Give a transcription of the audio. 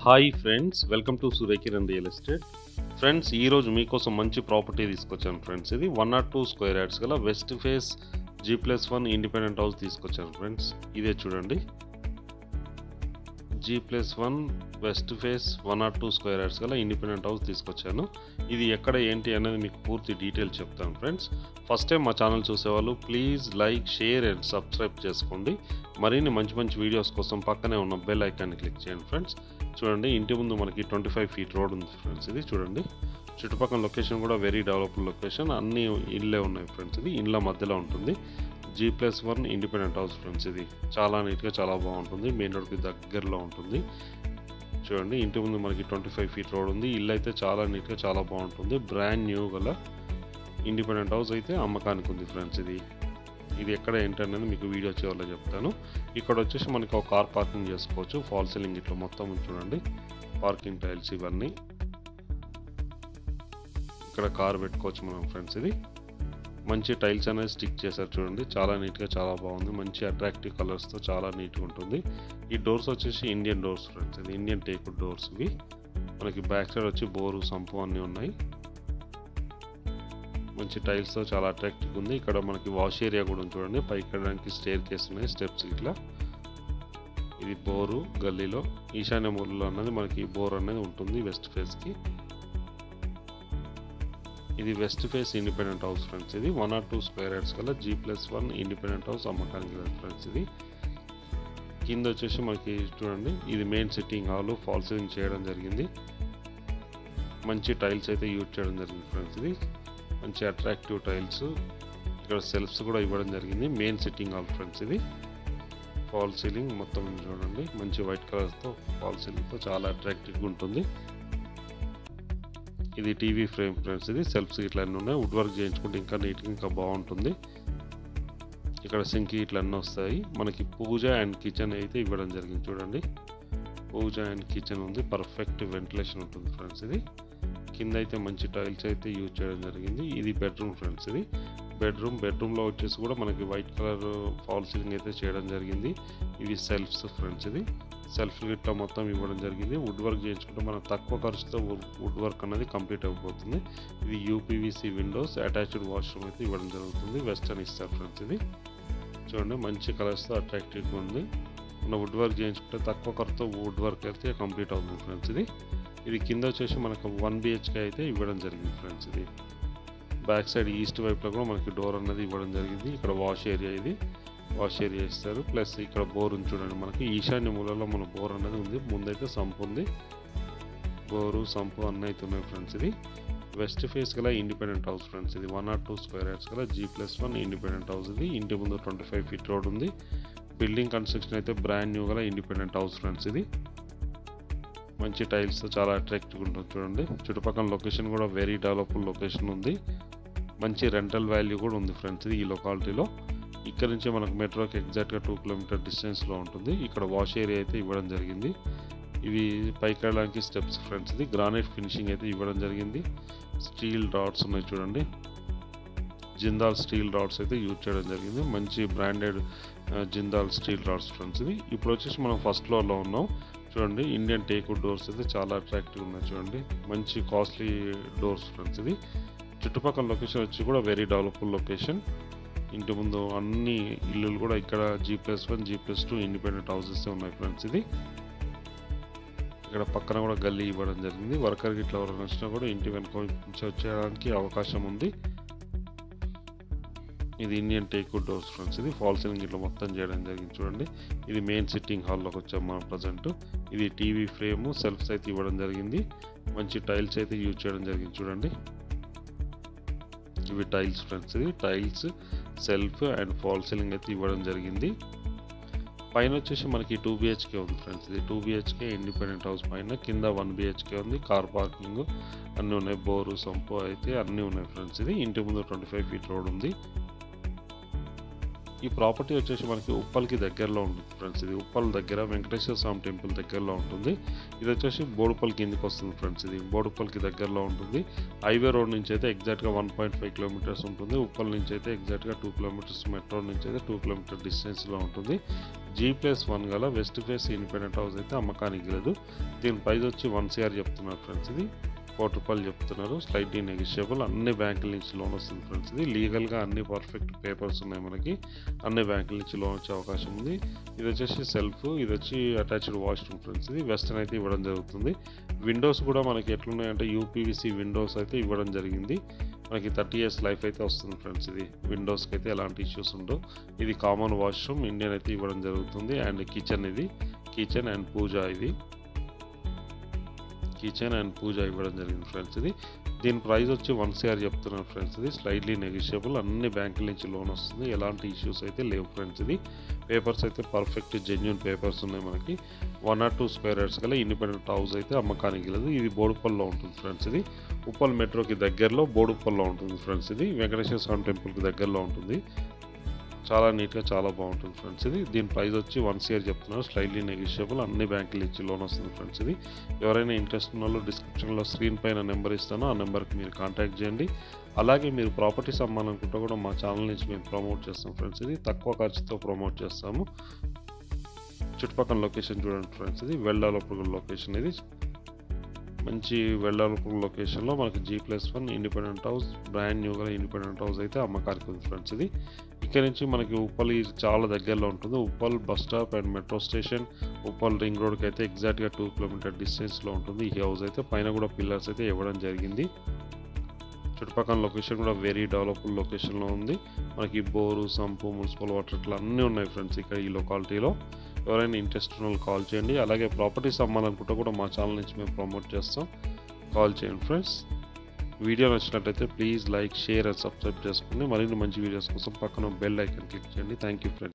hi friends welcome to Surekiran real estate friends ఈరోజు మీకోసం మంచి ప్రాపర్టీ తీసుకొచ్చాను ఫ్రెండ్స్ ఇది one nought two square yards గల west face G plus one independent house తీసుకొచ్చాను ఫ్రెండ్స్ ఇదే చూడండి G plus one west face one nought two square yards గల ఇండిపెండెంట్ హౌస్ తీసుకొచ్చాను ఇది ఎక్కడ ఏంటి అనేది మీకు పూర్తి డీటెయిల్ చెప్తాను ఫ్రెండ్స్ ఫస్ట్ టైం మా ఛానల్ చూసేవాళ్ళు please like share and subscribe చేసుకోండి మరిన్ని మంచి మంచి వీడియోస్ కోసం పక్కనే ఉన్న బెల్ ఐకాన్ని క్లిక్ చేయండి ఫ్రెండ్స్ చూడండి ఇంటి ముందు మనకి ట్వంటీ ఫైవ్ ఫీట్ రోడ్ ఉంది ఫ్రెండ్స్ ఇది చూడండి చుట్టుపక్కల లొకేషన్ కూడా వెరీ డెవలప్డ్ లొకేషన్ అన్ని ఇళ్ళే ఉన్నాయి ఫ్రెండ్స్ ఇది ఇళ్ళ మధ్యలో ఉంటుంది G plus one independent house friends ఇది చాలా నీట్గా చాలా బాగుంటుంది మెయిన్ రోడ్కి దగ్గరలో ఉంటుంది చూడండి ఇంటి ముందు మనకి ట్వంటీ ఫైవ్ ఫీట్ రోడ్ ఉంది ఇల్లు అయితే చాలా నీట్గా చాలా బాగుంటుంది బ్రాండ్ న్యూ గల ఇండిపెండెంట్ హౌస్ అయితే అమ్మకానికి ఉంది ఫ్రెండ్స్ ఇది ఇది ఎక్కడ ఏంటనేది మీకు వీడియో చివరిలో చెప్తాను ఇక్కడ వచ్చేసి మనకి ఒక కార్ పార్కింగ్ చేసుకోవచ్చు ఫాల్ సీలింగ్ ఇట్లా మొత్తం చూడండి పార్కింగ్ టైల్స్ ఇవన్నీ ఇక్కడ కార్ పెట్టుకోవచ్చు మనం ఫ్రెండ్స్ ఇది మంచి టైల్స్ అనేది స్టిక్ చేశారు చూడండి చాలా నీట్గా చాలా బాగుంది మంచి అట్రాక్టివ్ కలర్స్తో చాలా నీట్గా ఉంటుంది ఈ డోర్స్ వచ్చేసి ఇండియన్ డోర్స్ ఫ్రెండ్స్ ఇది ఇండియన్ టేక్ డోర్స్ ఇవి మనకి బ్యాక్ సైడ్ వచ్చి బోరు సంపు అన్నీ ఉన్నాయి మంచి టైల్స్తో చాలా అట్రాక్టివ్ ఉంది ఇక్కడ మనకి వాష్ ఏరియా కూడా ఉంది చూడండి పైకి ఎక్కడానికి స్టేర్ కేస్ ఉన్నాయి స్టెప్స్ ఇట్లా ఇది బోరు గల్లీలో ఈశాన్య మూలలో అన్నది మనకి బోర్ అనేది ఉంటుంది వెస్ట్ ఫేస్కి ఇది west face independent house friends ఇది one or two square yards కల్లా G plus one independent house అమ్మకానికి లేదు ఫ్రెండ్స్ ఇది కింద వచ్చేసి మనకి చూడండి ఇది main sitting hall fall ceiling చేయడం జరిగింది మంచి టైల్స్ అయితే యూజ్ చేయడం జరిగింది ఫ్రెండ్స్ ఇది మంచి అట్రాక్టివ్ టైల్స్ ఇక్కడ సెల్ఫ్స్ కూడా ఇవ్వడం జరిగింది మెయిన్ సిట్టింగ్ హాల్ ఫ్రెండ్స్ ఇది ఫాల్ సీలింగ్ మొత్తం చూడండి మంచి వైట్ కలర్తో ఫాల్ సీలింగ్తో చాలా అట్రాక్టివ్గా ఉంటుంది ఇది టీవీ ఫ్రేమ్ ఫ్రెండ్స్ ఇది సెల్ఫ్స్ ఇట్లా అన్నీ ఉన్నాయి వుడ్ వర్క్ చేయించుకుంటే ఇంకా నీట్గా ఇంకా బాగుంటుంది ఇక్కడ సింక్ ఇట్లా అన్నీ వస్తాయి మనకి పూజ అండ్ కిచెన్ అయితే ఇవ్వడం జరిగింది చూడండి పూజ అండ్ కిచెన్ ఉంది పర్ఫెక్ట్ వెంటిలేషన్ ఉంటుంది ఫ్రెండ్స్ ఇది కింద అయితే మంచి టైల్స్ అయితే యూజ్ చేయడం జరిగింది ఇది బెడ్రూమ్ ఫ్రెండ్స్ ఇది బెడ్రూమ్ బెడ్రూమ్లో వచ్చేసి కూడా మనకి వైట్ కలర్ ఫాల్ సీలింగ్ అయితే చేయడం జరిగింది ఇవి సెల్ఫ్స్ ఫ్రెండ్స్ ఇది సెల్ఫ్ ఇట్లా మొత్తం ఇవ్వడం జరిగింది వుడ్ వర్క్ చేయించుకుంటే మనం తక్కువ ఖర్చుతో వుడ్ వర్క్ అనేది కంప్లీట్ అయిపోతుంది ఇది యూపీవీసీ విండోస్ అటాచ్డ్ వాష్రూమ్ అయితే ఇవ్వడం జరుగుతుంది వెస్టర్న్ ఇస్తారు ఫ్రెండ్స్ ఇది చూడండి మంచి కలర్స్తో అట్రాక్టివ్గా ఉంది మన వుడ్ వర్క్ చేయించుకుంటే తక్కువ ఖర్చుతో వుడ్ వర్క్ అయితే కంప్లీట్ అవుతుంది ఫ్రెండ్స్ ఇది ఇది కింద వచ్చేసి మనకు వన్ బిహెచ్కే అయితే ఇవ్వడం జరిగింది ఫ్రెండ్స్ ఇది బ్యాక్ సైడ్ ఈస్ట్ వైపులో కూడా మనకి డోర్ అన్నది ఇవ్వడం జరిగింది ఇక్కడ వాష్ ఏరియా ఇది వాష్ ఏరియా ఇస్తారు ప్లస్ ఇక్కడ బోర్ ఉంది చూడండి మనకి ఈశాన్య మూలలో మన బోర్ అనేది ఉంది ముందైతే సంపు ఉంది బోరు సంపు అన్నీ అయితే ఉన్నాయి ఫ్రెండ్స్ ఇది వెస్ట్ ఫేస్ గల ఇండిపెండెంట్ హౌస్ ఫ్రెండ్స్ ఇది one or two square yards గల G plus one independent house ఇది ఇంటి ముందు ట్వంటీ ఫైవ్ ఫీట్ రోడ్ ఉంది బిల్డింగ్ కన్స్ట్రక్షన్ అయితే బ్రాండ్ న్యూ గల ఇండిపెండెంట్ హౌస్ ఫ్రెండ్స్ ఇది మంచి టైల్స్ చాలా అట్రాక్టివ్ ఉంటుంది చూడండి చుట్టుపక్కల లొకేషన్ కూడా వెరీ డెవలప్డ్ లొకేషన్ ఉంది మంచి రెంటల్ వాల్యూ కూడా ఉంది ఫ్రెండ్స్ ఇది ఈ లొకాలిటీలో ఇక్కడ నుంచి మనకు మెట్రోకి ఎగ్జాక్ట్గా టూ కిలోమీటర్ డిస్టెన్స్లో ఉంటుంది ఇక్కడ వాష్ ఏరియా అయితే ఇవ్వడం జరిగింది ఇవి పైకి వెళ్ళడానికి స్టెప్స్ ఫ్రెండ్స్ ఇది గ్రానైట్ ఫినిషింగ్ అయితే ఇవ్వడం జరిగింది స్టీల్ డాట్స్ ఉన్నాయి చూడండి జిందాల్ స్టీల్ రాడ్స్ అయితే యూజ్ చేయడం జరిగింది మంచి branded Jindal steel rods friends ఇది ఇప్పుడు వచ్చేసి మనం ఫస్ట్ ఫ్లోర్లో ఉన్నాం చూడండి ఇండియన్ టేక్వుడ్ డోర్స్ అయితే చాలా అట్రాక్టివ్ ఉన్నాయి చూడండి మంచి కాస్ట్లీ డోర్స్ ఫ్రెండ్స్ ఇది చుట్టుపక్కల లొకేషన్ వచ్చి కూడా వెరీ డెవలప్డ్ లొకేషన్ ఇంటి ముందు అన్ని ఇల్లులు కూడా ఇక్కడ G plus one G plus two independent houses ఉన్నాయి ఫ్రెండ్స్ ఇది ఇక్కడ పక్కన కూడా గల్లీ ఇవ్వడం జరిగింది వర్కర్కి ఇట్లా ఎవరైనా వచ్చినా కూడా ఇంటి వెనుక నుంచి వచ్చేయడానికి అవకాశం ఉంది ఇది ఇండియన్ టేక్వుడ్ డోర్స్ ఫ్రెండ్స్ ఇది ఫాల్ సీలింగ్ ఇట్లా మొత్తం చేయడం జరిగింది చూడండి ఇది మెయిన్ సిట్టింగ్ హాల్లోకి వచ్చాం మనం ప్రజెంట్ ఇది టీవీ ఫ్రేమ్ సెల్ఫ్స్ అయితే ఇవ్వడం జరిగింది మంచి టైల్స్ అయితే యూజ్ చేయడం జరిగింది చూడండి ఇవి టైల్స్ ఫ్రెండ్స్ ఇది tiles shelf and fall ceiling అయితే ఇవ్వడం జరిగింది పైన వచ్చేసి మనకి టూ బిహెచ్కే ఉంది ఫ్రెండ్స్ ఇది టూ బిహెచ్కే ఇండిపెండెంట్ హౌస్ పైన కింద వన్ బిహెచ్కే ఉంది కార్ పార్కింగ్ అన్నీ ఉన్నాయి బోరు సంపు అయితే అన్నీ ఉన్నాయి ఫ్రెండ్స్ ఇది ఇంటి ముందు ట్వంటీ ఫైవ్ ఫీట్ రోడ్ ఉంది ఈ ప్రాపర్టీ వచ్చేసి మనకి ఉప్పల్కి దగ్గరలో ఉంటుంది ఫ్రెండ్స్ ఇది ఉప్పల్ దగ్గర వెంకటేశ్వర స్వామి టెంపుల్ దగ్గరలో ఉంటుంది ఇది వచ్చేసి బోడుపల్ కిందకి వస్తుంది ఫ్రెండ్స్ ఇది బోడుపల్కి దగ్గరలో ఉంటుంది హైవే రోడ్ నుంచి అయితే ఎగ్జాక్ట్గా వన్ పాయింట్ ఫైవ్ కిలోమీటర్స్ ఉంటుంది ఉప్పల్ నుంచి అయితే ఎగ్జాక్ట్గా టూ కిలోమీటర్స్ మెట్రో నుంచి అయితే టూ కిలోమీటర్ డిస్టెన్స్లో ఉంటుంది జీ ప్లస్ వన్ గల వెస్ట్ ఫేస్ ఇండిపెండెంట్ హౌస్ అయితే అమ్మకానికి లేదు దీని ప్రైస్ వచ్చి వన్ సిఆర్ చెప్తున్నారు ఫ్రెండ్స్ ఇది కోటి రూపాయలు చెప్తున్నారు స్లైట్లీ నెగిషియబుల్ అన్ని బ్యాంకుల నుంచి లోన్ వస్తుంది ఫ్రెండ్స్ ఇది లీగల్గా అన్ని పర్ఫెక్ట్ పేపర్స్ ఉన్నాయి మనకి అన్ని బ్యాంకుల నుంచి లోన్ వచ్చే అవకాశం ఉంది ఇది వచ్చేసి సెల్ఫ్ ఇది వచ్చి అటాచ్డ్ వాష్రూమ్ ఫ్రెండ్స్ ఇది వెస్టర్న్ అయితే ఇవ్వడం జరుగుతుంది విండోస్ కూడా మనకి ఎట్లున్నాయంటే యూపీవీసీ విండోస్ అయితే ఇవ్వడం జరిగింది మనకి థర్టీ ఇయర్స్ లైఫ్ అయితే వస్తుంది ఫ్రెండ్స్ ఇది విండోస్కి అయితే ఎలాంటి ఇష్యూస్ ఉండవు ఇది కామన్ వాష్రూమ్ ఇండియన్ అయితే ఇవ్వడం జరుగుతుంది అండ్ కిచెన్ ఇది కిచెన్ అండ్ పూజ ఇది కిచెన్ అండ్ పూజ ఇవ్వడం జరిగింది ఫ్రెండ్స్ ఇది దీని ప్రైస్ వచ్చి వన్ సిఆర్ చెప్తున్నాను ఫ్రెండ్స్ ఇది స్లైడ్లీ నెగిషియబుల్ అన్ని బ్యాంకుల నుంచి లోన్ వస్తుంది ఎలాంటి ఇష్యూస్ అయితే లేవు ఫ్రెండ్స్ ఇది పేపర్స్ అయితే పర్ఫెక్ట్ జెన్యున్ పేపర్స్ ఉన్నాయి మనకి one or two square yards గల ఇండిపెండెంట్ హౌస్ అయితే అమ్మకానికి లేదు ఇది బోడుపల్లో ఉంటుంది ఫ్రెండ్స్ ఇది ఉప్పల్ మెట్రోకి దగ్గరలో బోడుపల్లో ఉంటుంది ఫ్రెండ్స్ ఇది వెంకటేశ్వర స్వామి టెంపుల్కి దగ్గరలో ఉంటుంది చాలా నీట్గా చాలా బాగుంటుంది ఫ్రెండ్స్ ఇది దీని ప్రైస్ వచ్చి వన్ ఇయర్ చెప్తున్నారు స్లైడ్లీ నెగిషియబుల్ అన్ని బ్యాంకులు ఇచ్చి లోన్ వస్తుంది ఫ్రెండ్స్ ఇది ఎవరైనా ఇంట్రెస్ట్ ఉన్న వాళ్ళు డిస్క్రిప్షన్లో స్క్రీన్ పైన నెంబర్ ఇస్తానో ఆ నెంబర్కి మీరు కాంటాక్ట్ చేయండి అలాగే మీరు ప్రాపర్టీస్ అమ్మాలనుకుంటే కూడా మా ఛానల్ నుంచి మేము ప్రమోట్ చేస్తాం ఫ్రెండ్స్ ఇది తక్కువ ఖర్చుతో ప్రమోట్ చేస్తాము చుట్టుపక్కల లొకేషన్ చూడండి ఫ్రెండ్స్ ఇది వెల్ డెవలప్డ్ లొకేషన్ ఇది మంచి వెల్ డెవలప్డ్ లొకేషన్లో మనకి G plus one independent house brand న్యూగా ఇండిపెండెంట్ హౌస్ అయితే అమ్మకానికి ఉంది ఫ్రెండ్స్ ఇది ఇక్కడ నుంచి మనకి ఉప్పల్ ఈ చాలా దగ్గరలో ఉంటుంది Uppal bus stop and metro station Uppal ring రోడ్కి అయితే ఎగ్జాక్ట్గా టూ కిలోమీటర్ డిస్టెన్స్లో ఉంటుంది ఈ హౌస్ అయితే పైన కూడా పిల్లర్స్ అయితే ఇవ్వడం జరిగింది చుట్టుపక్కల లొకేషన్ కూడా వెరీ డెవలప్డ్ లొకేషన్లో ఉంది మనకి బోరు సంపు మున్సిపల్ వాటర్ ఇట్లా అన్నీ ఉన్నాయి ఫ్రెండ్స్ ఇక్కడ ఈ లొకాలిటీలో ఎవరైనా ఇంట్రెస్ట్ ఉన్న వాళ్ళు కాల్ చేయండి అలాగే ప్రాపర్టీస్ అమ్మాలనుకుంటే కూడా మా ఛానల్ నుంచి మేము ప్రమోట్ చేస్తాం కాల్ చేయండి ఫ్రెండ్స్ వీడియో నచ్చినట్లయితే please like share and subscribe చేసుకుని మరిన్ని మంచి వీడియోస్ కోసం పక్కన బెల్ ఐకన్ క్లిక్ చేయండి థ్యాంక్ యూ ఫ్రెండ్స్